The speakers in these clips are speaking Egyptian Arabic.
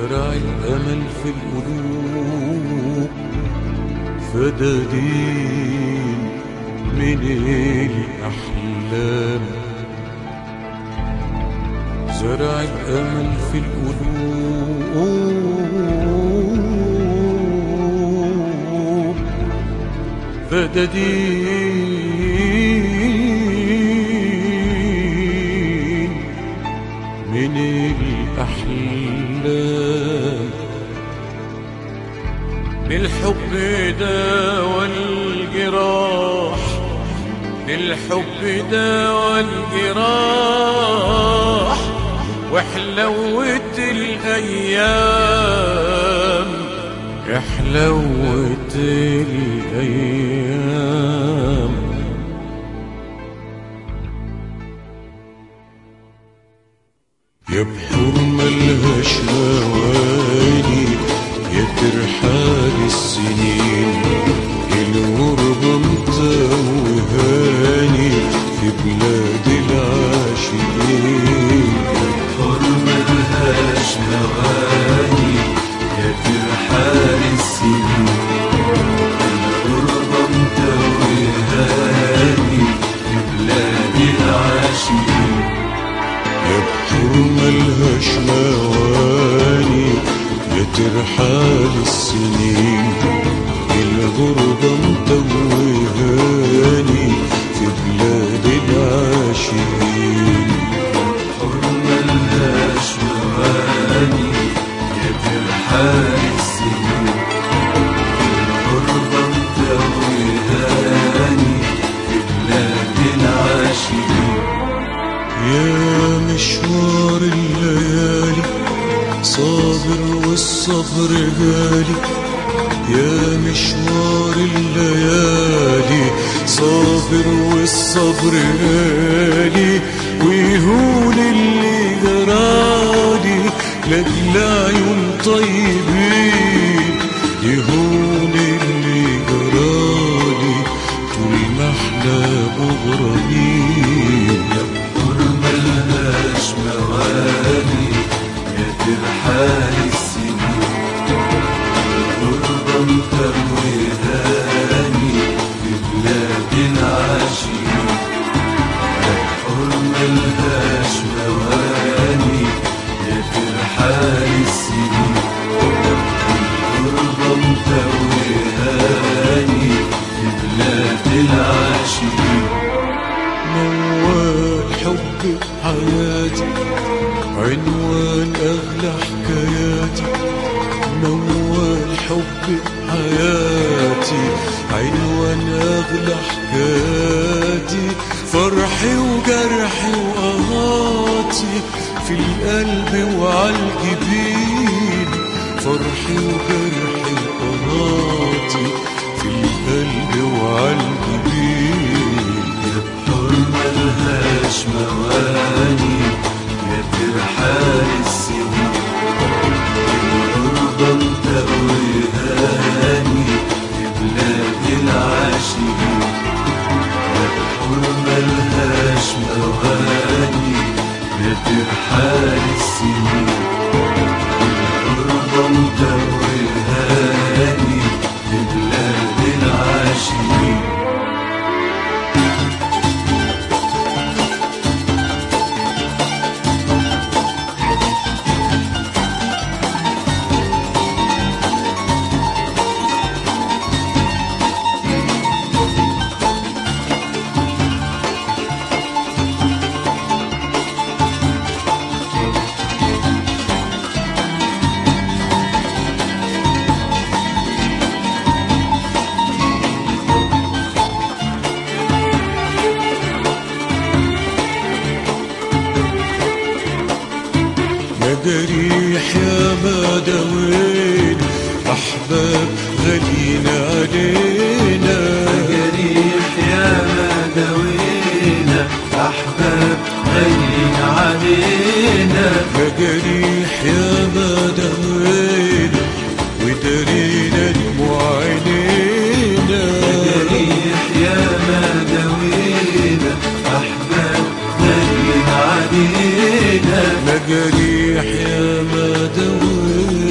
زرع الأمل في القلوب فدادين من الأحلام زرع الأمل في القلوب فدادين من الأحلام بالحب ده والجراح بالحب ده والجراح وحلوة الأيام يا حلوة الأيام يا بحور ملهاش مواني يا ترحال السنين الغربة متوهاني في بلاد العاشقين حرم ملهاش مواني يا ترحال السنين الغربة متوهاني في بلاد العاشقين يا بحور ملهاش مواني يا ترحال السنين الغربة متوهاني في بلاد العاشقين حرم ملهاش مواني يا ترحال السنين الغربة متوهاني في بلاد العاشقين يا مشوار الليالي صابر والصبر غالي يا مشوار الليالي صابر والصبر غالي ويهون اللي جرالي لاجل عيون طيبين يهون اللي جرالي طول ما احنا مغرمين حرم ملهاش مواني يا ترحال السنين الغربة متوهاني في بلاد العاشقين حرم ملهاش مواني يا ترحال السنين الغربة متوهاني في بلاد العاشقين موال حب حياتي عنوان أغلى حكاياتي موال حب حياتي عنوان أغلى حكاياتي فرحي وجرحي وقهاتي في القلب وعالجبين فرحي وجرحي وقهاتي في القلب وعالجبين حرم ملهاش مواني يا ترحال السنين الغربة متوهاني في بلاد العاشقين حرم ملهاش مواني يا ترحال السنين الغربة متوهاني في بلاد العاشقين يا جريح يا ما دوين أحباب غاليين علينا جريح يا ما دوينا أحباب غالين علينا يا جريح يا ما دوين ودارينا دموع عينينا جريح يا ما دوينا أحباب غالين علينا مجاريح يا ما دوينا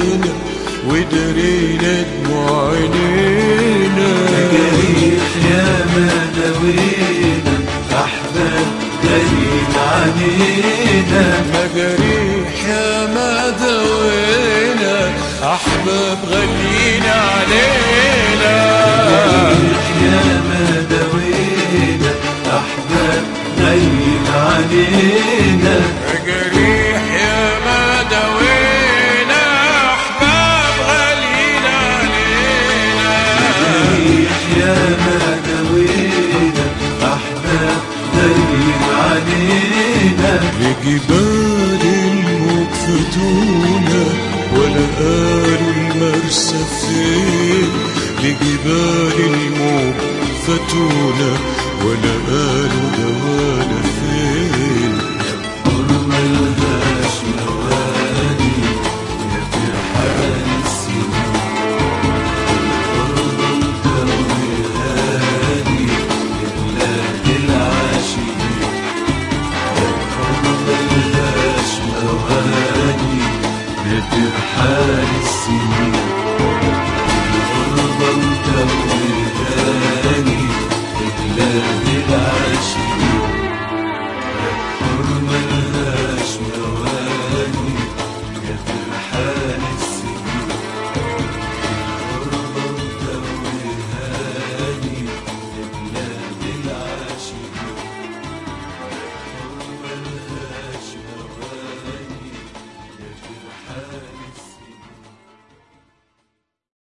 علينا مجاريح يا ما دوينا أحباب غاليين علينا يا ما دوينا أحباب غيب علينا مجاريح يا ما دوينا أحباب غاليين علينا يا ما دوينا أحباب غيب علينا لجبال الموج فتونا ولا قالوا المرسى فين لجبال الموج فتونا ولا قالوا دوانا